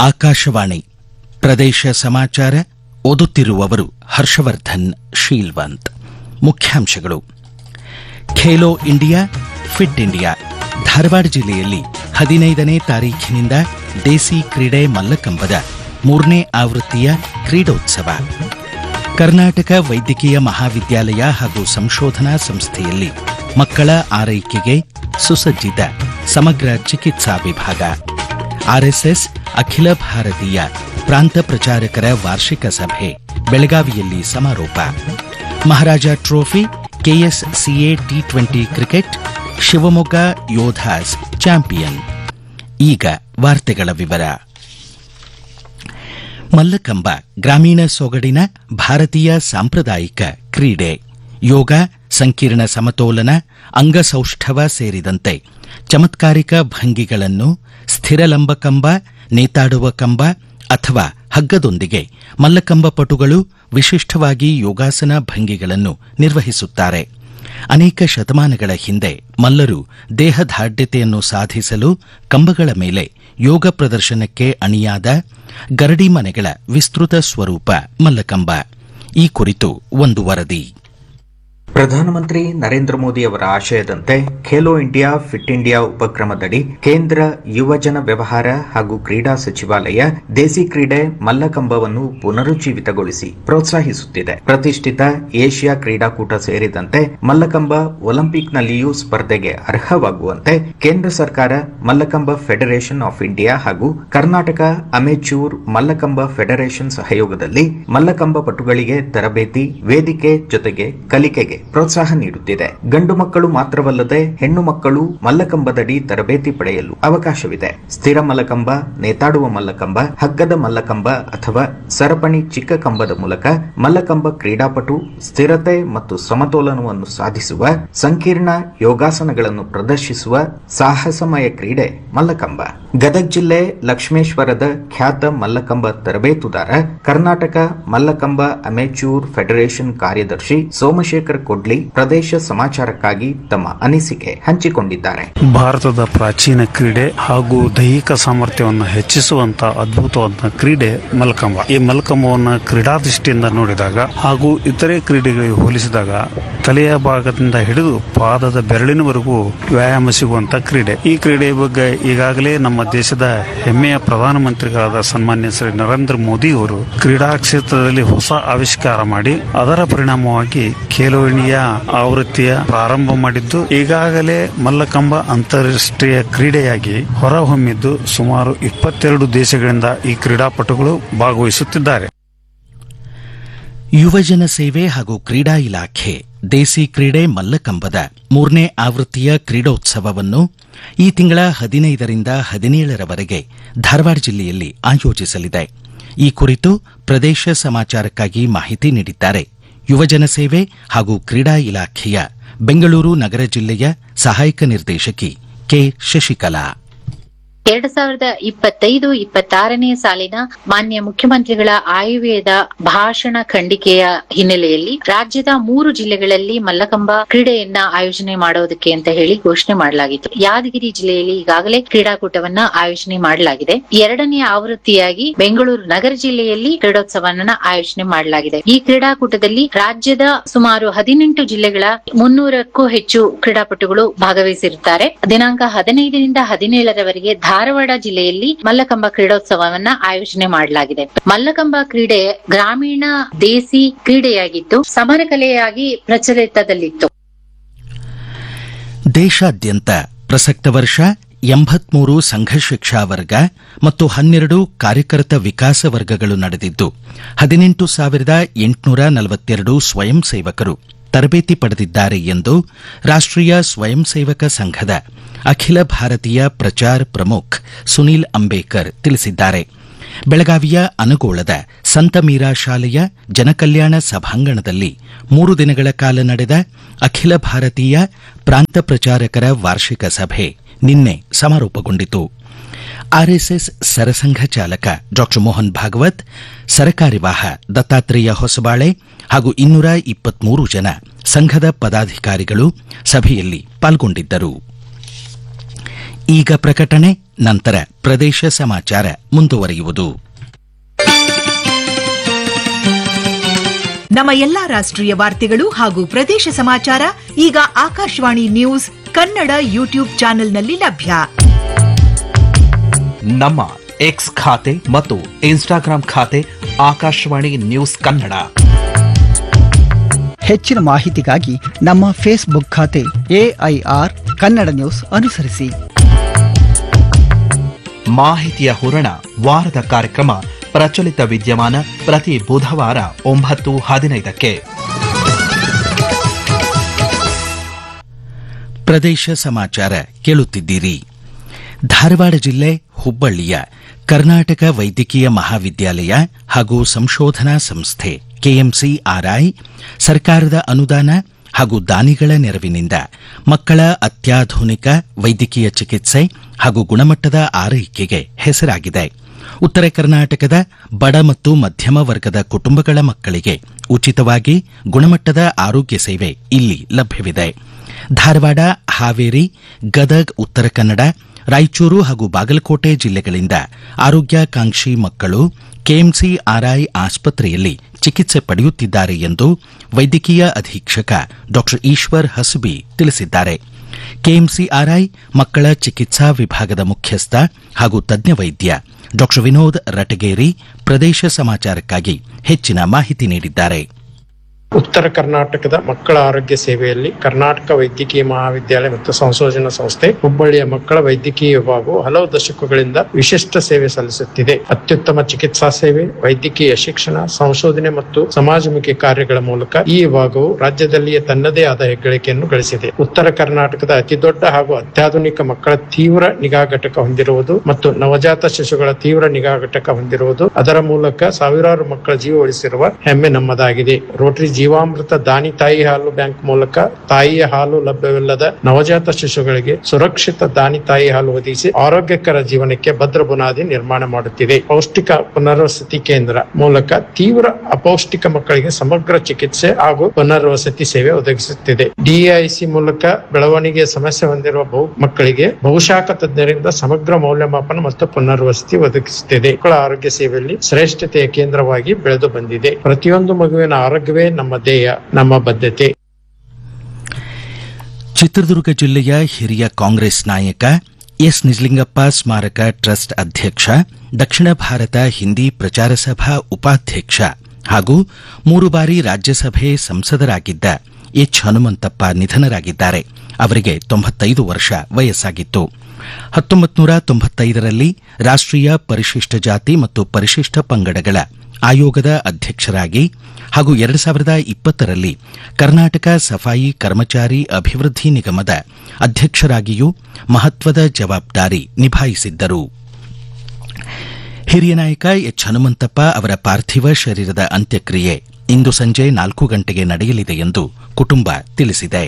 ಆಕಾಶವಾಣಿ ಪ್ರದೇಶ ಸಮಾಚಾರ ಓದುತ್ತಿರುವವರು ಹರ್ಷವರ್ಧನ್ ಶೀಲ್ವಂತ್ ಮುಖ್ಯಾಂಶಗಳು Khelo India fit India Dharwad ಜಿಲ್ಲೆಯಲ್ಲಿ ಹದಿನೈದನೇ ತಾರೀಖಿನಿಂದ ದೇಸಿ ಕ್ರೀಡೆ ಮಲ್ಲಕಂಬದ ಮೂರನೇ ಆವೃತ್ತಿಯ ಕ್ರೀಡೋತ್ಸವ ಕರ್ನಾಟಕ ವೈದ್ಯಕೀಯ ಮಹಾವಿದ್ಯಾಲಯ ಹಾಗೂ ಸಂಶೋಧನಾ ಸಂಸ್ಥೆಯಲ್ಲಿ ಮಕ್ಕಳ ಆರೈಕೆಗೆ ಸುಸಜ್ಜಿತ ಸಮಗ್ರ ಚಿಕಿತ್ಸಾ ವಿಭಾಗ ಆರ್ಎಸ್ಎಸ್ ಅಖಿಲ ಭಾರತೀಯ ಪ್ರಾಂತ ಪ್ರಚಾರಕರ ವಾರ್ಷಿಕ ಸಭೆ ಬೆಳಗಾವಿಯಲ್ಲಿ ಸಮಾರೋಪ Maharaja trophy KSCA T twenty cricket Shivamogga Yodhas champion ಈಗ ವಾರ್ತೆಗಳ ವಿವರ ಮಲ್ಲಕಂಬ ಗ್ರಾಮೀಣ ಸೊಗಡಿನ ಭಾರತೀಯ ಸಾಂಪ್ರದಾಯಿಕ ಕ್ರೀಡೆ ಯೋಗ ಸಂಕೀರ್ಣ ಸಮತೋಲನ ಅಂಗಸೌಷ್ಠವ ಸೇರಿದಂತೆ ಚಮತ್ಕಾರಿಕ ಭಂಗಿಗಳನ್ನು ಸ್ಥಿರಲಂಬ ಕಂಬ ನೇತಾಡುವ ಕಂಬ ಅಥವಾ ಹಗ್ಗದೊಂದಿಗೆ ಮಲ್ಲಕಂಬ ಪಟುಗಳು ವಿಶಿಷ್ಟವಾಗಿ ಯೋಗಾಸನ ಭಂಗಿಗಳನ್ನು ನಿರ್ವಹಿಸುತ್ತಾರೆ ಅನೇಕ ಶತಮಾನಗಳ ಹಿಂದೆ ಮಲ್ಲರು ದೇಹದಾಢ್ಯತೆಯನ್ನು ಸಾಧಿಸಲು ಕಂಬಗಳ ಮೇಲೆ ಯೋಗ ಪ್ರದರ್ಶನಕ್ಕೆ ಅಣಿಯಾದ ಗರಡಿ ಮನೆಗಳ ವಿಸ್ತೃತ ಸ್ವರೂಪ ಮಲ್ಲಕಂಬ ಈ ಕುರಿತು ಒಂದು ವರದಿ ಪ್ರಧಾನಮಂತ್ರಿ ನರೇಂದ್ರ ಮೋದಿ ಅವರ ಆಶಯದಂತೆ ಖೇಲೋ ಇಂಡಿಯಾ ಫಿಟ್ ಇಂಡಿಯಾ ಉಪಕ್ರಮದಡಿ ಕೇಂದ್ರ ಯುವಜನ ವ್ಯವಹಾರ ಹಾಗೂ ಕ್ರೀಡಾ ಸಚಿವಾಲಯ ದೇಸಿ ಕ್ರೀಡೆ ಮಲ್ಲಕಂಬವನ್ನು ಪುನರುಜ್ಜೀವಿತಗೊಳಿಸಿ ಪ್ರೋತ್ಸಾಹಿಸುತ್ತಿದೆ ಪ್ರತಿಷ್ಠಿತ ಏಷ್ಯಾ ಕ್ರೀಡಾಕೂಟ ಸೇರಿದಂತೆ ಮಲ್ಲಕಂಬ ಒಲಿಂಪಿಕ್ನಲ್ಲಿಯೂ ಸ್ಪರ್ಧೆಗೆ ಅರ್ಹವಾಗುವಂತೆ ಕೇಂದ್ರ ಸರ್ಕಾರ ಮಲ್ಲಕಂಬ ಫೆಡರೇಷನ್ ಆಫ್ ಇಂಡಿಯಾ ಹಾಗೂ ಕರ್ನಾಟಕ ಅಮೆಚೂರ್ ಮಲ್ಲಕಂಬ ಫೆಡರೇಷನ್ ಸಹಯೋಗದಲ್ಲಿ ಮಲ್ಲಕಂಬ ಪಟುಗಳಿಗೆ ತರಬೇತಿ ವೇದಿಕೆ ಜೊತೆಗೆ ಕಲಿಕೆಗೆ ಪ್ರೋತ್ಸಾಹ ನೀಡುತ್ತಿದೆ ಗಂಡು ಮಕ್ಕಳು ಮಾತ್ರವಲ್ಲದೆ ಹೆಣ್ಣು ಮಕ್ಕಳು ಮಲ್ಲಕಂಬದಡಿ ತರಬೇತಿ ಪಡೆಯಲು ಅವಕಾಶವಿದೆ ಸ್ಥಿರ ಮಲ್ಲಕಂಬ ನೇತಾಡುವ ಮಲ್ಲಕಂಬ ಹಗ್ಗದ ಮಲ್ಲಕಂಬ ಅಥವಾ ಸರಪಣಿ ಚಿಕ್ಕ ಕಂಬದ ಮೂಲಕ ಮಲ್ಲಕಂಬ ಕ್ರೀಡಾಪಟು ಸ್ಥಿರತೆ ಮತ್ತು ಸಮತೋಲನವನ್ನು ಸಾಧಿಸುವ ಸಂಕೀರ್ಣ ಯೋಗಾಸನಗಳನ್ನು ಪ್ರದರ್ಶಿಸುವ ಸಾಹಸಮಯ ಕ್ರೀಡೆ ಮಲ್ಲಕಂಬ ಗದಗ ಜಿಲ್ಲೆ ಲಕ್ಷ್ಮೇಶ್ವರದ ಖ್ಯಾತ ಮಲ್ಲಕಂಬ ತರಬೇತುದಾರ ಕರ್ನಾಟಕ ಮಲ್ಲಕಂಬ ಅಮೆಚೂರ್ ಫೆಡರೇಷನ್ ಕಾರ್ಯದರ್ಶಿ ಸೋಮಶೇಖರ್ ಕೊಡ್ಲಿ ಪ್ರದೇಶ ಸಮಾಚಾರಕ್ಕಾಗಿ ತಮ್ಮ ಅನಿಸಿಕೆ ಹಂಚಿಕೊಂಡಿದ್ದಾರೆ ಭಾರತದ ಪ್ರಾಚೀನ ಕ್ರೀಡೆ ಹಾಗೂ ದೈಹಿಕ ಸಾಮರ್ಥ್ಯವನ್ನು ಹೆಚ್ಚಿಸುವಂತ ಅದ್ಭುತವಾದ ಕ್ರೀಡೆ ಮಲ್ಕಂಬ ಈ ಮಲ್ಕಂಬವನ್ನು ಕ್ರೀಡಾ ದೃಷ್ಟಿಯಿಂದ ನೋಡಿದಾಗ ಹಾಗೂ ಇತರೆ ಕ್ರೀಡೆಗಳಿಗೆ ಹೋಲಿಸಿದಾಗ ತಲೆಯ ಭಾಗದಿಂದ ಹಿಡಿದು ಪಾದದ ಬೆರಳಿನವರೆಗೂ ವ್ಯಾಯಾಮ ಸಿಗುವಂತ ಕ್ರೀಡೆ ಈ ಕ್ರೀಡೆಯ ಬಗ್ಗೆ ಈಗಾಗಲೇ ನಮ್ಮ ದೇಶದ ಹೆಮ್ಮೆಯ ಪ್ರಧಾನಮಂತ್ರಿಗಳಾದ ಸನ್ಮಾನ್ಯ ಶ್ರೀ ನರೇಂದ್ರ ಮೋದಿ ಅವರು ಕ್ರೀಡಾ ಕ್ಷೇತ್ರದಲ್ಲಿ ಹೊಸ ಆವಿಷ್ಕಾರ ಮಾಡಿ ಅದರ ಪರಿಣಾಮವಾಗಿ ಖೇಲೋ ಇಂಡಿಯಾ ಆವೃತ್ತಿಯ ಪ್ರಾರಂಭ ಮಾಡಿದ್ದು ಈಗಾಗಲೇ ಮಲ್ಲಕಂಬ ಅಂತಾರಾಷ್ಟ್ರೀಯ ಕ್ರೀಡೆಯಾಗಿ ಹೊರಹೊಮ್ಮಿದ್ದು ಸುಮಾರು ಇಪ್ಪತ್ತೆರಡು ದೇಶಗಳಿಂದ ಈ ಕ್ರೀಡಾಪಟುಗಳು ಭಾಗವಹಿಸುತ್ತಿದ್ದಾರೆ ಯುವಜನ ಸೇವೆ ಹಾಗೂ ಕ್ರೀಡಾ ಇಲಾಖೆ ದೇಸಿ ಕ್ರೀಡೆ ಮಲ್ಲಕಂಬದ ಮೂರನೇ ಆವೃತ್ತಿಯ ಕ್ರೀಡೋತ್ಸವವನ್ನು ಈ ತಿಂಗಳ ಹದಿನೈದರಿಂದ ಹದಿನೇಳರವರೆಗೆ ಧಾರವಾಡ ಜಿಲ್ಲೆಯಲ್ಲಿ ಆಯೋಜಿಸಲಿದೆ ಈ ಕುರಿತು ಪ್ರದೇಶ ಸಮಾಚಾರಕ್ಕಾಗಿ ಮಾಹಿತಿ ನೀಡಿದ್ದಾರೆ ಯುವಜನ ಸೇವೆ ಹಾಗೂ ಕ್ರೀಡಾ ಇಲಾಖೆಯ ಬೆಂಗಳೂರು ನಗರ ಜಿಲ್ಲೆಯ ಸಹಾಯಕ ನಿರ್ದೇಶಕಿ ಕೆ ಶಶಿಕಲಾ ಎರಡ್ ಸಾವಿರದ ಇಪ್ಪತ್ತೈದು ಇಪ್ಪತ್ತಾರನೇ ಸಾಲಿನ ಮಾನ್ಯ ಮುಖ್ಯಮಂತ್ರಿಗಳ ಆಯವ್ಯಯದ ಭಾಷಣ ಖಂಡಿಕೆಯ ಹಿನ್ನೆಲೆಯಲ್ಲಿ ರಾಜ್ಯದ ಮೂರು ಜಿಲ್ಲೆಗಳಲ್ಲಿ ಮಲ್ಲಕಂಬ ಕ್ರೀಡೆಯನ್ನ ಆಯೋಜನೆ ಮಾಡೋದಕ್ಕೆ ಅಂತ ಹೇಳಿ ಘೋಷಣೆ ಮಾಡಲಾಗಿತ್ತು ಯಾದಗಿರಿ ಜಿಲ್ಲೆಯಲ್ಲಿ ಈಗಾಗಲೇ ಕ್ರೀಡಾಕೂಟವನ್ನ ಆಯೋಜನೆ ಮಾಡಲಾಗಿದೆ ಎರಡನೇ ಆವೃತ್ತಿಯಾಗಿ ಬೆಂಗಳೂರು ನಗರ ಜಿಲ್ಲೆಯಲ್ಲಿ ಕ್ರೀಡೋತ್ಸವವನ್ನ ಆಯೋಜನೆ ಮಾಡಲಾಗಿದೆ ಈ ಕ್ರೀಡಾಕೂಟದಲ್ಲಿ ರಾಜ್ಯದ ಸುಮಾರು ಹದಿನೆಂಟು ಜಿಲ್ಲೆಗಳ ಮುನ್ನೂರಕ್ಕೂ ಹೆಚ್ಚು ಕ್ರೀಡಾಪಟುಗಳು ಭಾಗವಹಿಸಿರುತ್ತಾರೆ ದಿನಾಂಕ ಹದಿನೈದರಿಂದ ಹದಿನೇಳರವರೆಗೆ ಧಾರವಾಡ ಜಿಲ್ಲೆಯಲ್ಲಿ ಮಲ್ಲಕಂಬ ಕ್ರೀಡೋತ್ಸವವನ್ನ ಆಯೋಜನೆ ಮಾಡಲಾಗಿದೆ ಮಲ್ಲಕಂಬ ಕ್ರೀಡೆ ಗ್ರಾಮೀಣ ದೇಸಿ ಕ್ರೀಡೆಯಾಗಿದ್ದು ಸಮರ ಕಲೆಯಾಗಿ ಪ್ರಚಲಿತದಲ್ಲಿತ್ತು ದೇಶಾದ್ಯಂತ ಪ್ರಸಕ್ತ ವರ್ಷ ಎಂಬತ್ಮೂರು ಸಂಘ ಶಿಕ್ಷಾ ವರ್ಗ ಮತ್ತು ಹನ್ನೆರಡು ಕಾರ್ಯಕರ್ತ ವಿಕಾಸ ವರ್ಗಗಳು ನಡೆದಿದ್ದು ಹದಿನೆಂಟು ಸಾವಿರದ ಎಂಟುನೂರ ನಲವತ್ತೆರಡು ಸ್ವಯಂ ಸೇವಕರು ತರಬೇತಿ ಪಡೆದಿದ್ದಾರೆ ಎಂದು ರಾಷ್ಟ್ರೀಯ ಸ್ವಯಂ ಸೇವಕ ಸಂಘದ ಅಖಿಲ ಭಾರತೀಯ ಪ್ರಚಾರ್ ಪ್ರಮುಖ್ ಸುನೀಲ್ ಅಂಬೇಕರ್ ತಿಳಿಸಿದ್ದಾರೆ ಬೆಳಗಾವಿಯ ಅನಗೋಳದ ಸಂತ ಮೀರಾ ಶಾಲೆಯ ಜನಕಲ್ಯಾಣ ಸಭಾಂಗಣದಲ್ಲಿ ಮೂರು ದಿನಗಳ ಕಾಲ ನಡೆದ ಅಖಿಲ ಭಾರತೀಯ ಪ್ರಾಂತ ಪ್ರಚಾರಕರ ವಾರ್ಷಿಕ ಸಭೆ ನಿನ್ನೆ ಸಮಾರೋಪಗೊಂಡಿತು ಆರ್ಎಸ್ಎಸ್ ಸರಸಂಘ ಚಾಲಕ ಡಾ ಮೋಹನ್ ಭಾಗವತ್ ಸರಕಾರ್ಯವಾಹ ದತ್ತಾತ್ರೇಯ ಹೊಸಬಾಳೆ ಹಾಗೂ ಇನ್ನೂರ ಇಪ್ಪತ್ಮೂರು ಜನ ಸಂಘದ ಪದಾಧಿಕಾರಿಗಳು ಸಭೆಯಲ್ಲಿ ಪಾಲ್ಗೊಂಡಿದ್ದರು ಈಗ ಪ್ರಕಟಣೆ ನಂತರ ಪ್ರದೇಶ ಸಮಾಚಾರ ಮುಂದುವರಿಯುವುದು ನಮ್ಮ ಎಲ್ಲಾ ರಾಷ್ಟ್ರೀಯ ವಾರ್ತೆಗಳು ಹಾಗೂ ಪ್ರದೇಶ ಸಮಾಚಾರ ಈಗ ಆಕಾಶವಾಣಿ ನ್ಯೂಸ್ ಕನ್ನಡ ಯೂಟ್ಯೂಬ್ ಚಾನೆಲ್ನಲ್ಲಿ ಲಭ್ಯ ನಮ್ಮ ಎಕ್ಸ್ ಖಾತೆ ಮತ್ತು ಇನ್ಸ್ಟಾಗ್ರಾಂ ಖಾತೆ ಆಕಾಶವಾಣಿ ನ್ಯೂಸ್ ಕನ್ನಡ ಹೆಚ್ಚಿನ ಮಾಹಿತಿಗಾಗಿ ನಮ್ಮ ಫೇಸ್ಬುಕ್ ಖಾತೆ ಎಐಆರ್ ಕನ್ನಡ ನ್ಯೂಸ್ ಅನುಸರಿಸಿ ಮಾಹಿತಿಯ ಹೂರಣ ವಾರದ ಕಾರ್ಯಕ್ರಮ ಪ್ರಚಲಿತ ವಿದ್ಯಮಾನ ಪ್ರತಿ ಬುಧವಾರ ಒಂಬತ್ತು ಹದಿನೈದಕ್ಕೆ ಪ್ರದೇಶ ಸಮಾಚಾರ ಕೇಳುತ್ತಿದ್ದೀರಿ ಧಾರವಾಡ ಜಿಲ್ಲೆ ಹುಬ್ಬಳ್ಳಿಯ ಕರ್ನಾಟಕ ವೈದ್ಯಕೀಯ ಮಹಾವಿದ್ಯಾಲಯ ಹಾಗೂ ಸಂಶೋಧನಾ ಸಂಸ್ಥೆ ಕೆಎಂಸಿ ಆರ್ಐ ಸರ್ಕಾರದ ಅನುದಾನ ಹಾಗೂ ದಾನಿಗಳ ನೆರವಿನಿಂದ ಮಕ್ಕಳ ಅತ್ಯಾಧುನಿಕ ವೈದ್ಯಕೀಯ ಚಿಕಿತ್ಸೆ ಹಾಗೂ ಗುಣಮಟ್ಟದ ಆರೈಕೆಗೆ ಹೆಸರಾಗಿದೆ ಉತ್ತರ ಕರ್ನಾಟಕದ ಬಡ ಮತ್ತು ಮಧ್ಯಮ ವರ್ಗದ ಕುಟುಂಬಗಳ ಮಕ್ಕಳಿಗೆ ಉಚಿತವಾಗಿ ಗುಣಮಟ್ಟದ ಆರೋಗ್ಯ ಸೇವೆ ಇಲ್ಲಿ ಲಭ್ಯವಿದೆ ಧಾರವಾಡ ಹಾವೇರಿ ಗದಗ್ ಉತ್ತರ ಕನ್ನಡ ರಾಯಚೂರು ಹಾಗೂ ಬಾಗಲಕೋಟೆ ಜಿಲ್ಲೆಗಳಿಂದ ಆರೋಗ್ಯಾಕಾಂಕ್ಷಿ ಮಕ್ಕಳು ಕೆಎಂಸಿ ಆರ್ಐ ಆಸ್ಪತ್ರೆಯಲ್ಲಿ ಚಿಕಿತ್ಸೆ ಪಡೆಯುತ್ತಿದ್ದಾರೆ ಎಂದು ವೈದ್ಯಕೀಯ ಅಧೀಕ್ಷಕ ಡಾ ಈಶ್ವರ್ ಹಸಬಿ ತಿಳಿಸಿದ್ದಾರೆ ಕೆಎಂಸಿ ಆರ್ಐ ಮಕ್ಕಳ ಚಿಕಿತ್ಸಾ ವಿಭಾಗದ ಮುಖ್ಯಸ್ಥ ಹಾಗೂ ತಜ್ಞ ವೈದ್ಯ ಡಾ ವಿನೋದ್ ರಟಗೇರಿ ಪ್ರದೇಶ ಸಮಾಚಾರಕ್ಕಾಗಿ ಹೆಚ್ಚಿನ ಮಾಹಿತಿ ನೀಡಿದ್ದಾರೆ ಉತ್ತರ ಕರ್ನಾಟಕದ ಮಕ್ಕಳ ಆರೋಗ್ಯ ಸೇವೆಯಲ್ಲಿ ಕರ್ನಾಟಕ ವೈದ್ಯಕೀಯ ಮಹಾವಿದ್ಯಾಲಯ ಮತ್ತು ಸಂಶೋಧನಾ ಸಂಸ್ಥೆ ಹುಬ್ಬಳ್ಳಿಯ ಮಕ್ಕಳ ವೈದ್ಯಕೀಯ ವಿಭಾಗವು ಹಲವು ದಶಕಗಳಿಂದ ವಿಶಿಷ್ಟ ಸೇವೆ ಸಲ್ಲಿಸುತ್ತಿದೆ ಅತ್ಯುತ್ತಮ ಚಿಕಿತ್ಸಾ ಸೇವೆ ವೈದ್ಯಕೀಯ ಶಿಕ್ಷಣ ಸಂಶೋಧನೆ ಮತ್ತು ಸಮಾಜಮುಖಿ ಕಾರ್ಯಗಳ ಮೂಲಕ ಈ ವಿಭಾಗವು ರಾಜ್ಯದಲ್ಲಿಯೇ ತನ್ನದೇ ಆದ ಹೆಗ್ಗಳಿಕೆಯನ್ನು ಗಳಿಸಿದೆ ಉತ್ತರ ಕರ್ನಾಟಕದ ಅತಿದೊಡ್ಡ ಹಾಗೂ ಅತ್ಯಾಧುನಿಕ ಮಕ್ಕಳ ತೀವ್ರ ನಿಗಾ ಘಟಕ ಹೊಂದಿರುವುದು ಮತ್ತು ನವಜಾತ ಶಿಶುಗಳ ತೀವ್ರ ನಿಗಾ ಘಟಕ ಹೊಂದಿರುವುದು ಅದರ ಮೂಲಕ ಸಾವಿರಾರು ಮಕ್ಕಳ ಜೀವ ಉಳಿಸಿರುವ ಹೆಮ್ಮೆ ನಮ್ಮದಾಗಿದೆ ರೋಟರಿ ಜೀವಾಮೃತ ದಾನಿ ತಾಯಿ ಹಾಲು ಬ್ಯಾಂಕ್ ಮೂಲಕ ತಾಯಿಯ ಹಾಲು ಲಭ್ಯವಿಲ್ಲದ ನವಜಾತ ಶಿಶುಗಳಿಗೆ ಸುರಕ್ಷಿತ ದಾನಿ ತಾಯಿ ಹಾಲು ಒದಗಿಸಿ ಆರೋಗ್ಯಕರ ಜೀವನಕ್ಕೆ ಭದ್ರ ಬುನಾದಿ ನಿರ್ಮಾಣ ಮಾಡುತ್ತಿದೆ ಪೌಷ್ಟಿಕ ಪುನರ್ವಸತಿ ಕೇಂದ್ರ ಮೂಲಕ ತೀವ್ರ ಅಪೌಷ್ಟಿಕ ಮಕ್ಕಳಿಗೆ ಸಮಗ್ರ ಚಿಕಿತ್ಸೆ ಹಾಗೂ ಪುನರ್ವಸತಿ ಸೇವೆ ಒದಗಿಸುತ್ತಿದೆ ಡಿಐಸಿ ಮೂಲಕ ಬೆಳವಣಿಗೆ ಸಮಸ್ಯೆ ಹೊಂದಿರುವ ಬಹು ಮಕ್ಕಳಿಗೆ ಬಹುಶಾಖ ತಜ್ಞರಿಂದ ಸಮಗ್ರ ಮೌಲ್ಯಮಾಪನ ಮತ್ತು ಪುನರ್ವಸತಿ ಒದಗಿಸುತ್ತಿದೆ ಮಕ್ಕಳ ಆರೋಗ್ಯ ಸೇವೆಯಲ್ಲಿ ಶ್ರೇಷ್ಠತೆಯ ಕೇಂದ್ರವಾಗಿ ಬೆಳೆದು ಬಂದಿದೆ ಪ್ರತಿಯೊಂದು ಮಗುವಿನ ಆರೋಗ್ಯವೇ ನಮ್ಮ ಧ್ಯೇಯ ನಮ್ಮ ಬದ್ಧತೆ ಚಿತ್ರದುರ್ಗ ಜಿಲ್ಲೆಯ ಹಿರಿಯ ಕಾಂಗ್ರೆಸ್ ನಾಯಕ ಎಸ್ ನಿಜಲಿಂಗಪ್ಪ ಸ್ಮಾರಕ ಟ್ರಸ್ಟ್ ಅಧ್ಯಕ್ಷ ದಕ್ಷಿಣ ಭಾರತ ಹಿಂದಿ ಪ್ರಚಾರ ಸಭಾ ಉಪಾಧ್ಯಕ್ಷ ಹಾಗೂ ಮೂರು ಬಾರಿ ರಾಜ್ಯಸಭೆ ಸಂಸದರಾಗಿದ್ದ ಎಚ್ ಹನುಮಂತಪ್ಪ ನಿಧನರಾಗಿದ್ದಾರೆ ಅವರಿಗೆ ತೊಂಬತ್ತೈದು ವರ್ಷ ವಯಸ್ಸಾಗಿತ್ತು ಹತ್ತೊಂಬತ್ತು ನೂರ ತೊಂಬತ್ತೈದರಲ್ಲಿ ರಾಷ್ಟ್ರೀಯ ಪರಿಶಿಷ್ಟ ಜಾತಿ ಮತ್ತು ಪರಿಶಿಷ್ಟ ಪಂಗಡಗಳ ಆಯೋಗದ ಅಧ್ಯಕ್ಷರಾಗಿ ಹಾಗೂ ಎರಡು ಸಾವಿರದ ಇಪ್ಪತ್ತರಲ್ಲಿ ಕರ್ನಾಟಕ ಸಫಾಯಿ ಕರ್ಮಚಾರಿ ಅಭಿವೃದ್ಧಿ ನಿಗಮದ ಅಧ್ಯಕ್ಷರಾಗಿಯೂ ಮಹತ್ವದ ಜವಾಬ್ದಾರಿ ನಿಭಾಯಿಸಿದ್ದರು ಹಿರಿಯ ನಾಯಕ ಎಚ್ ಹನುಮಂತಪ್ಪ ಅವರ ಪಾರ್ಥಿವ ಶರೀರದ ಅಂತ್ಯಕ್ರಿಯೆ ಇಂದು ಸಂಜೆ ನಾಲ್ಕು ಗಂಟೆಗೆ ನಡೆಯಲಿದೆ ಎಂದು ಕುಟುಂಬ ತಿಳಿಸಿದೆ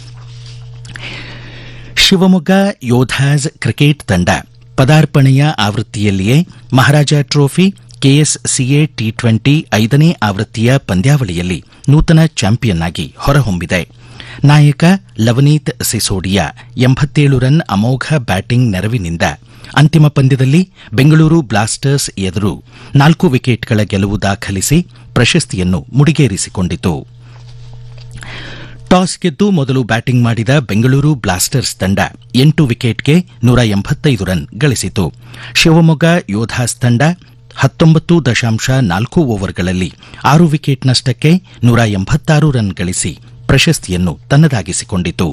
ಶಿವಮೊಗ್ಗ ಯೋಧಾಸ್ ಕ್ರಿಕೆಟ್ ತಂಡ ಪದಾರ್ಪಣೆಯ ಆವೃತ್ತಿಯಲ್ಲಿಯೇ Maharaja trophy KSCA T twenty ಐದನೇ ಆವೃತ್ತಿಯ ಪಂದ್ಯಾವಳಿಯಲ್ಲಿ ನೂತನ ಚಾಂಪಿಯನ್ ಆಗಿ ಹೊರಹೊಮ್ಮಿದೆ ನಾಯಕ ಲವನೀತ್ ಸಿಸೋಡಿಯಾ ಎಂಬತ್ತೇಳು ರನ್ ಅಮೋಘ ಬ್ಯಾಟಿಂಗ್ ನೆರವಿನಿಂದ ಅಂತಿಮ ಪಂದ್ಯದಲ್ಲಿ ಬೆಂಗಳೂರು ಬ್ಲಾಸ್ಟರ್ಸ್ ಎದುರು ನಾಲ್ಕು ವಿಕೆಟ್ಗಳ ಗೆಲುವು ದಾಖಲಿಸಿ ಪ್ರಶಸ್ತಿಯನ್ನು ಮುಡಿಗೇರಿಸಿಕೊಂಡಿತು ಟಾಸ್ ಗೆದ್ದು ಮೊದಲು ಬ್ಯಾಟಿಂಗ್ ಮಾಡಿದ ಬೆಂಗಳೂರು ಬ್ಲಾಸ್ಟರ್ಸ್ ತಂಡ ಎಂಟು ವಿಕೆಟ್ಗೆ ನೂರ ಎಂಬತ್ತೈದು ರನ್ ಗಳಿಸಿತು ಶಿವಮೊಗ್ಗ ಯೋಧಾಸ್ ತಂಡ ಹತ್ತೊಂಬತ್ತು ದಶಾಂಶ ನಾಲ್ಕು ಓವರ್ಗಳಲ್ಲಿ ಆರು ವಿಕೆಟ್ ನಷ್ಟಕ್ಕೆ ನೂರ ಎಂಬತ್ತಾರು ರನ್ ಗಳಿಸಿ ಪ್ರಶಸ್ತಿಯನ್ನು ತನ್ನದಾಗಿಸಿಕೊಂಡಿತು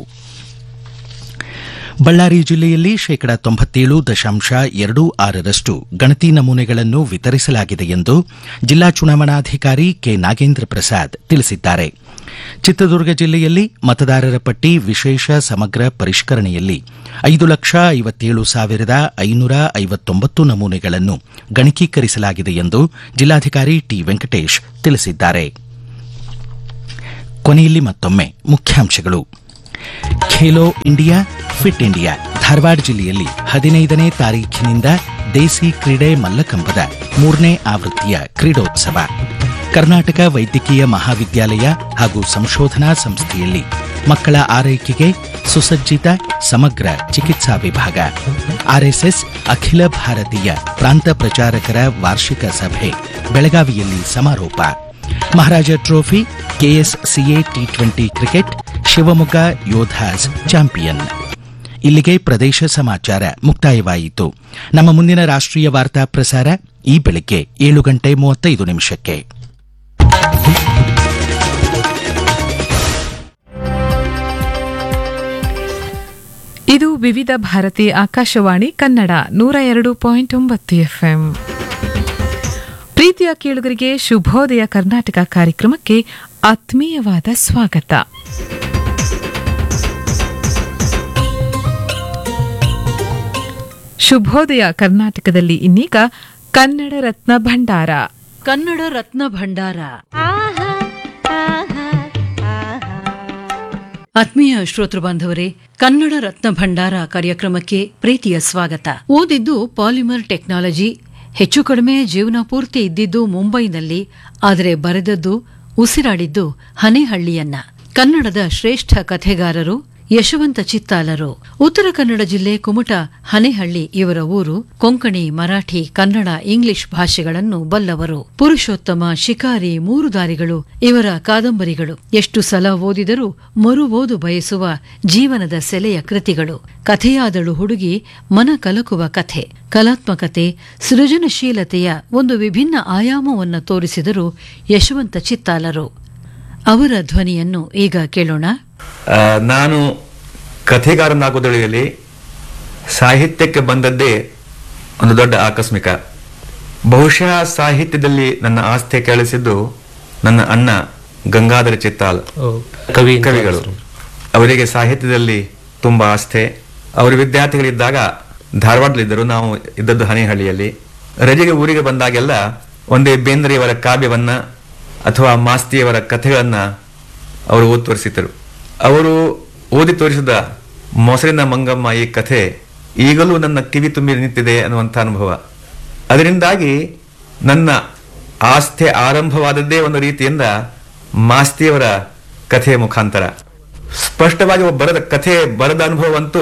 ಬಳ್ಳಾರಿ ಜಿಲ್ಲೆಯಲ್ಲಿ ಶೇಕಡ ತೊಂಬತ್ತೇಳು ದಶಾಂಶ ಎರಡು ಆರರಷ್ಟು ಗಣತಿ ನಮೂನೆಗಳನ್ನು ವಿತರಿಸಲಾಗಿದೆ ಎಂದು ಜಿಲ್ಲಾ ಚುನಾವಣಾಧಿಕಾರಿ ಕೆ ನಾಗೇಂದ್ರ ಪ್ರಸಾದ್ ತಿಳಿಸಿದ್ದಾರೆ ಚಿತ್ರದುರ್ಗ ಜಿಲ್ಲೆಯಲ್ಲಿ ಮತದಾರರ ಪಟ್ಟಿ ವಿಶೇಷ ಸಮಗ್ರ ಪರಿಷ್ಕರಣೆಯಲ್ಲಿ ಐದು ಲಕ್ಷ ಐವತ್ತೇಳು ಸಾವಿರದ ಐನೂರ ಐವತ್ತೊಂಬತ್ತು ನಮೂನೆಗಳನ್ನು ಗಣಕೀಕರಿಸಲಾಗಿದೆ ಎಂದು ಜಿಲ್ಲಾಧಿಕಾರಿ ಟಿ ವೆಂಕಟೇಶ್ ತಿಳಿಸಿದ್ದಾರೆ ಕೊನೆಯಲ್ಲಿ ಮತ್ತೊಮ್ಮೆ ಮುಖ್ಯಾಂಶಗಳು Khelo India fit India Dharwad ಜಿಲ್ಲೆಯಲ್ಲಿ ಹದಿನೈದನೇ ತಾರೀಖಿನಿಂದ ದೇಸಿ ಕ್ರೀಡೆ ಮಲ್ಲಕಂಬದ ಮೂರನೇ ಆವೃತ್ತಿಯ ಕ್ರೀಡೋತ್ಸವ ಕರ್ನಾಟಕ ವೈದ್ಯಕೀಯ ಮಹಾವಿದ್ಯಾಲಯ ಹಾಗೂ ಸಂಶೋಧನಾ ಸಂಸ್ಥೆಯಲ್ಲಿ ಮಕ್ಕಳ ಆರೈಕೆಗೆ ಸುಸಜ್ಜಿತ ಸಮಗ್ರ ಚಿಕಿತ್ಸಾ ವಿಭಾಗ ಆರ್ಎಸ್ಎಸ್ ಅಖಿಲ ಭಾರತೀಯ ಪ್ರಾಂತ ಪ್ರಚಾರಕರ ವಾರ್ಷಿಕ ಸಭೆ ಬೆಳಗಾವಿಯಲ್ಲಿ ಸಮಾರೋಪ Maharaja trophy KSCA T twenty cricket Shivamogga Yodhas champion ಇಲ್ಲಿಗೆ ಪ್ರದೇಶ ಸಮಾಚಾರ ಮುಕ್ತಾಯವಾಯಿತು ನಮ್ಮ ಮುಂದಿನ ರಾಷ್ಟ್ರೀಯ ವಾರ್ತಾ ಪ್ರಸಾರ ಈ ಬೆಳಿಗ್ಗೆ ಏಳು ಗಂಟೆ ಮೂವತ್ತೈದು ನಿಮಿಷಕ್ಕೆ ಇದು ವಿವಿಧ ಭಾರತಿ ಆಕಾಶವಾಣಿ ಕನ್ನಡ ನೂರ ಎರಡು ಪಾಯಿಂಟ್ ಒಂಬತ್ತು ಎಫ್ಎಂ ಪ್ರೀತಿಯ ಕೇಳುಗರಿಗೆ ಶುಭೋದಯ ಕರ್ನಾಟಕ ಕಾರ್ಯಕ್ರಮಕ್ಕೆ ಆತ್ಮೀಯವಾದ ಸ್ವಾಗತ ಶುಭೋದಯ ಕರ್ನಾಟಕದಲ್ಲಿ ಇನ್ನೀಗ ಕನ್ನಡ ರತ್ನ ಭಂಡಾರ ಕನ್ನಡ ರತ್ನ ಭಂಡಾರ ಆತ್ಮೀಯ ಶ್ರೋತೃ ಬಾಂಧವರೇ ಕನ್ನಡ ರತ್ನ ಭಂಡಾರ ಕಾರ್ಯಕ್ರಮಕ್ಕೆ ಪ್ರೀತಿಯ ಸ್ವಾಗತ ಓದಿದ್ದು ಪಾಲಿಮರ್ ಟೆಕ್ನಾಲಜಿ ಹೆಚ್ಚು ಕಡಿಮೆ ಜೀವನ ಪೂರ್ತಿ ಇದ್ದಿದ್ದು ಮುಂಬೈನಲ್ಲಿ ಆದರೆ ಬರೆದದ್ದು ಉಸಿರಾಡಿದ್ದು ಹನೇಹಳ್ಳಿಯನ್ನ ಕನ್ನಡದ ಶ್ರೇಷ್ಠ ಕಥೆಗಾರರು ಯಶವಂತ ಚಿತ್ತಾಲರು ಉತ್ತರ ಕನ್ನಡ ಜಿಲ್ಲೆ ಕುಮಟ ಹನೇಹಳ್ಳಿ ಇವರ ಊರು ಕೊಂಕಣಿ ಮರಾಠಿ ಕನ್ನಡ ಇಂಗ್ಲಿಷ್ ಭಾಷೆಗಳನ್ನು ಬಲ್ಲವರು ಪುರುಷೋತ್ತಮ ಶಿಕಾರಿ ಮೂರು ದಾರಿಗಳು ಇವರ ಕಾದಂಬರಿಗಳು ಎಷ್ಟು ಸಲ ಓದಿದರೂ ಮರು ಓದು ಬಯಸುವ ಜೀವನದ ಸೆಲೆಯ ಕೃತಿಗಳು ಕಥೆಯಾದಳು ಹುಡುಗಿ ಮನ ಕಲಕುವ ಕಥೆ ಕಲಾತ್ಮಕತೆ ಸೃಜನಶೀಲತೆಯ ಒಂದು ವಿಭಿನ್ನ ಆಯಾಮವನ್ನು ತೋರಿಸಿದರು ಯಶವಂತ ಚಿತ್ತಾಲರು ಅವರ ಧ್ವನಿಯನ್ನು ಈಗ ಕೇಳೋಣ ಆ, ನಾನು ಕಥೆಗಾರನಾಗೋದ್ರಲ್ಲಿ ಸಾಹಿತ್ಯಕ್ಕೆ ಬಂದದ್ದೇ ಒಂದು ದೊಡ್ಡ ಆಕಸ್ಮಿಕ ಬಹುಶಃ ಸಾಹಿತ್ಯದಲ್ಲಿ ನನ್ನ ಆಸ್ಥೆ ಕೇಳಿಸಿದ್ದು ನನ್ನ ಅಣ್ಣ ಗಂಗಾಧರ ಚಿತ್ತಾಲ್ ಕವಿ ಕವಿಗಳು ಅವರಿಗೆ ಸಾಹಿತ್ಯದಲ್ಲಿ ತುಂಬಾ ಆಸ್ಥೆ ಅವರು ವಿದ್ಯಾರ್ಥಿಗಳಿದ್ದಾಗ ಧಾರವಾಡದಲ್ಲಿದ್ದರು ನಾವು ಇದ್ದದ್ದು ಹನೇಹಳ್ಳಿಯಲ್ಲಿ ರಜೆಗೆ ಊರಿಗೆ ಬಂದಾಗೆಲ್ಲ ಒಂದೇ ಬೇಂದ್ರೆಯವರ ಕಾವ್ಯವನ್ನ ಅಥವಾ ಮಾಸ್ತಿಯವರ ಕಥೆಗಳನ್ನ ಅವರು ಓದಿ ತೋರಿಸಿದ್ದರು ಅವರು ಓದಿ ತೋರಿಸಿದ ಮೊಸರಿನ ಮಂಗಮ್ಮ ಈ ಕಥೆ ಈಗಲೂ ನನ್ನ ಕಿವಿ ತುಂಬಿ ನಿಂತಿದೆ ಅನ್ನುವಂಥ ಅನುಭವ ಅದರಿಂದಾಗಿ ನನ್ನ ಆಸ್ಥೆ ಆರಂಭವಾದದ್ದೇ ಒಂದು ರೀತಿಯಿಂದ ಮಾಸ್ತಿಯವರ ಕಥೆಯ ಮುಖಾಂತರ ಸ್ಪಷ್ಟವಾಗಿ ಒಬ್ಬ ಬರದ ಕಥೆ ಬರದ ಅನುಭವವಂತೂ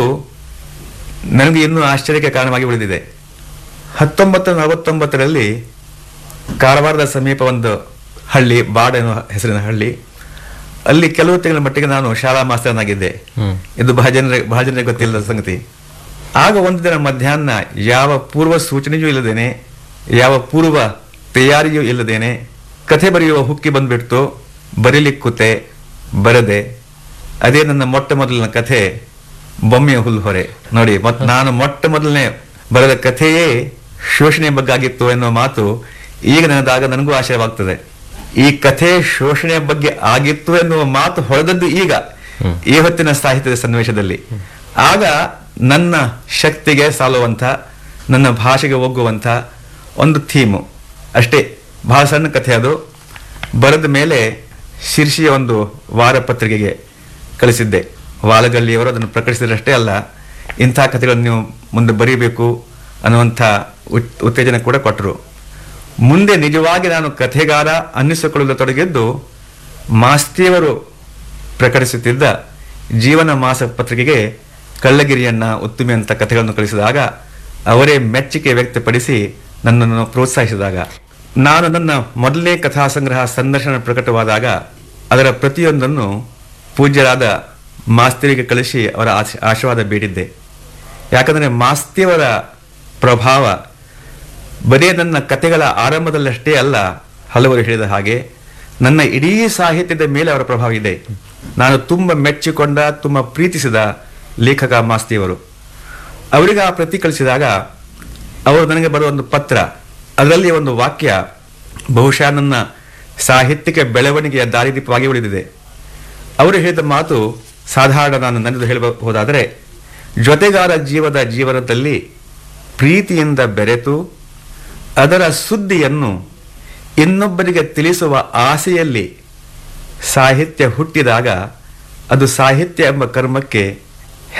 ನನಗೆ ಇನ್ನೂ ಆಶ್ಚರ್ಯಕ್ಕೆ ಕಾರಣವಾಗಿ ಉಳಿದಿದೆ ಹತ್ತೊಂಬತ್ತು ನಲವತ್ತೊಂಬತ್ತರಲ್ಲಿ ಕಾರವಾರದ ಸಮೀಪ ಒಂದು ಹಳ್ಳಿ ಬಾಡ್ ಎನ್ನುವ ಹೆಸರಿನ ಹಳ್ಳಿ ಅಲ್ಲಿ ಕೆಲವು ತಿಂಗಳ ಮಟ್ಟಿಗೆ ನಾನು ಶಾಲಾ ಮಾಸ್ತರನಾಗಿದ್ದೆ ಇದು ಬಹಳ ಜನರಿಗೆ ಬಹಳ ಜನರಿಗೆ ಗೊತ್ತಿಲ್ಲದ ಸಂಗತಿ ಆಗ ಒಂದು ದಿನ ಮಧ್ಯಾಹ್ನ ಯಾವ ಪೂರ್ವ ಸೂಚನೆಯೂ ಇಲ್ಲದೇನೆ ಯಾವ ಪೂರ್ವ ತಯಾರಿಯೂ ಇಲ್ಲದೇನೆ ಕಥೆ ಬರೆಯುವ ಹುಕ್ಕಿ ಬಂದ್ಬಿಡ್ತು ಬರೀಲಿಕ್ಕೆ ಕೂತೆ ಬರದೆ ಅದೇ ನನ್ನ ಮೊಟ್ಟ ಮೊದಲಿನ ಕಥೆ ಬೊಮ್ಮೆಯ ಹುಲ್ಹೊರೆ ನೋಡಿ ಮತ್ ನಾನು ಮೊಟ್ಟ ಮೊದಲನೇ ಬರೆದ ಕಥೆಯೇ ಶೋಷಣೆ ಬಗ್ಗೆ ಆಗಿತ್ತು ಎನ್ನುವ ಮಾತು ಈಗ ನನದಾಗ ನನಗೂ ಆಶಯವಾಗ್ತದೆ ಈ ಕಥೆ ಶೋಷಣೆಯ ಬಗ್ಗೆ ಆಗಿತ್ತು ಎನ್ನುವ ಮಾತು ಹೊಡೆದದ್ದು ಈಗ ಈ ಹೊತ್ತಿನ ಸಾಹಿತ್ಯದ ಸನ್ನಿವೇಶದಲ್ಲಿ ಆಗ ನನ್ನ ಶಕ್ತಿಗೆ ಸಾಲುವಂತ ನನ್ನ ಭಾಷೆಗೆ ಒಗ್ಗುವಂತ ಒಂದು ಥೀಮು ಅಷ್ಟೇ ಬಹಳ ಸಣ್ಣ ಕಥೆ ಅದು ಬರೆದ ಮೇಲೆ ಶಿರ್ಷಿಯ ಒಂದು ವಾರ ಪತ್ರಿಕೆಗೆ ಕಳಿಸಿದ್ದೆ ವಾಲಗಲ್ಲಿಯವರು ಅದನ್ನು ಪ್ರಕಟಿಸಿದ್ರಷ್ಟೇ ಅಲ್ಲ ಇಂಥ ಕಥೆಗಳನ್ನು ನೀವು ಮುಂದೆ ಬರೀಬೇಕು ಅನ್ನುವಂಥ ಉತ್- ಉತ್ತೇಜನ ಕೂಡ ಕೊಟ್ಟರು ಮುಂದೆ ನಿಜವಾಗಿ ನಾನು ಕಥೆಗಾರ ಅನ್ನಿಸಿಕೊಳ್ಳಲು ತೊಡಗಿದ್ದು ಮಾಸ್ತಿಯವರು ಪ್ರಕಟಿಸುತ್ತಿದ್ದ ಜೀವನ ಮಾಸ ಪತ್ರಿಕೆಗೆ ಕಳ್ಳಗಿರಿಯನ್ನ ಉತ್ತುಮೆ ಅಂತ ಕಥೆಗಳನ್ನು ಕಳಿಸಿದಾಗ ಅವರೇ ಮೆಚ್ಚುಗೆ ವ್ಯಕ್ತಪಡಿಸಿ ನನ್ನನ್ನು ಪ್ರೋತ್ಸಾಹಿಸಿದಾಗ ನಾನು ನನ್ನ ಮೊದಲನೇ ಕಥಾ ಸಂಗ್ರಹ ಸಂದರ್ಶನ ಪ್ರಕಟವಾದಾಗ ಅದರ ಪ್ರತಿಯೊಂದನ್ನು ಪೂಜ್ಯರಾದ ಮಾಸ್ತಿಯರಿಗೆ ಕಳಿಸಿ ಅವರ ಆಶ್- ಆಶೀರ್ವಾದ ಬೇಡಿದ್ದೆ ಯಾಕಂದರೆ ಮಾಸ್ತಿಯವರ ಪ್ರಭಾವ ಬರೀ ನನ್ನ ಕಥೆಗಳ ಆರಂಭದಲ್ಲಷ್ಟೇ ಅಲ್ಲ ಹಲವರು ಹೇಳಿದ ಹಾಗೆ ನನ್ನ ಇಡೀ ಸಾಹಿತ್ಯದ ಮೇಲೆ ಅವರ ಪ್ರಭಾವ ಇದೆ ನಾನು ತುಂಬ ಮೆಚ್ಚಿಕೊಂಡ ತುಂಬ ಪ್ರೀತಿಸಿದ ಲೇಖಕ ಮಾಸ್ತಿಯವರು ಅವರಿಗೆ ಆ ಪ್ರತಿ ಕಳಿಸಿದಾಗ ಅವರು ನನಗೆ ಬರುವ ಒಂದು ಪತ್ರ ಅದರಲ್ಲಿ ಒಂದು ವಾಕ್ಯ ಬಹುಶಃ ನನ್ನ ಸಾಹಿತ್ಯಿಕ ಬೆಳವಣಿಗೆಯ ದಾರಿದೀಪವಾಗಿ ಉಳಿದಿದೆ ಅವರು ಹೇಳಿದ ಮಾತು ಸಾಧಾರಣ ನಾನು ನನ್ನದು ಹೇಳಬಹುದಾದರೆ ಜೊತೆಗಾರ ಜೀವದ ಜೀವನದಲ್ಲಿ ಪ್ರೀತಿಯಿಂದ ಬೆರೆತು ಅದರ ಸುದ್ದಿಯನ್ನು ಇನ್ನೊಬ್ಬರಿಗೆ ತಿಳಿಸುವ ಆಸೆಯಲ್ಲಿ ಸಾಹಿತ್ಯ ಹುಟ್ಟಿದಾಗ ಅದು ಸಾಹಿತ್ಯ ಎಂಬ ಕರ್ಮಕ್ಕೆ